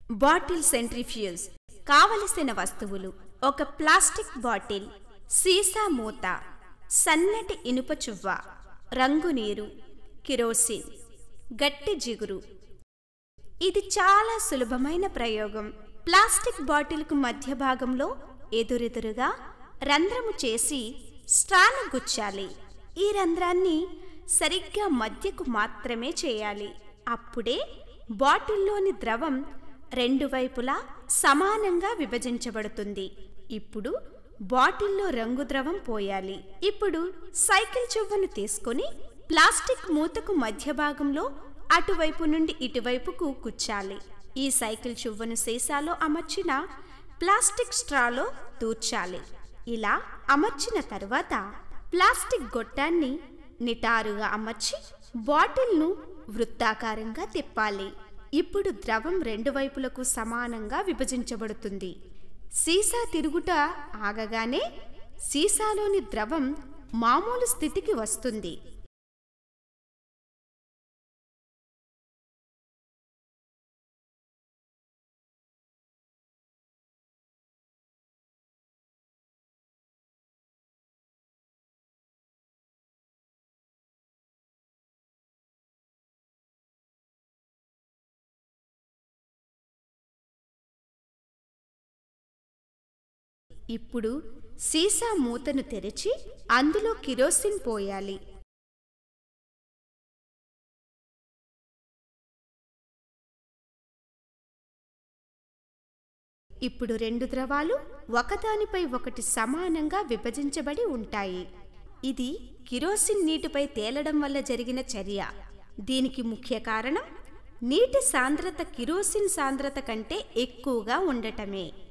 bottle centrifuge కావలసిన వస్తువులు ఒక ప్లాస్టిక్ బాటిల్ సీసా మూత సన్నటి ఇనుప చువ్వ రంగు నీరు కిరోసిన్ గట్టి జిగురు ఇది చాలా సులభమైన ప్రయోగం ప్లాస్టిక్ బాటిల్కు మధ్య భాగంలో ఎదురెదురుగా రంధ్రము చేసి స్ట్రాను గుచ్చాలి ఈ రంధ్రాన్ని సరిగ్గా మధ్యకు మాత్రమే చేయాలి అప్పుడే బాటిల్లోని ద్రవం రెండు వైపులా సమానంగా విభజించబడుతుంది ఇప్పుడు బాటిల్లో రంగు ద్రవం పోయాలి ఇప్పుడు సైకిల్ చువ్వను తీసుకొని ప్లాస్టిక్ మూతకు మధ్య భాగంలో అటువైపు నుండి ఇటువైపుకు కుచ్చాలి ఈ సైకిల్ చువ్వను సీసాలో అమర్చిన ప్లాస్టిక్ స్ట్రాలో తూర్చాలి ఇలా అమర్చిన తరువాత ప్లాస్టిక్ గొట్టాన్ని నిటారుగా అమర్చి బాటిల్ను వృత్తాకారంగా తిప్పాలి ఇప్పుడు ద్రవం రెండు వైపులకు సమానంగా విభజించబడుతుంది సీసా తిరుగుట ఆగగానే సీసాలోని ద్రవం మామూలు స్థితికి వస్తుంది ఇప్పుడు సీసా మూతను తెరిచి అందులో కిరోసిన్ పోయాలి ఇప్పుడు రెండు ద్రవాలు ఒకదానిపై ఒకటి సమానంగా విభజించబడి ఉంటాయి ఇది కిరోసిన్ నీటిపై తేలడం వల్ల జరిగిన చర్య దీనికి ముఖ్య కారణం నీటి సాంద్రత కిరోసిన్ సాంద్రత కంటే ఎక్కువగా ఉండటమే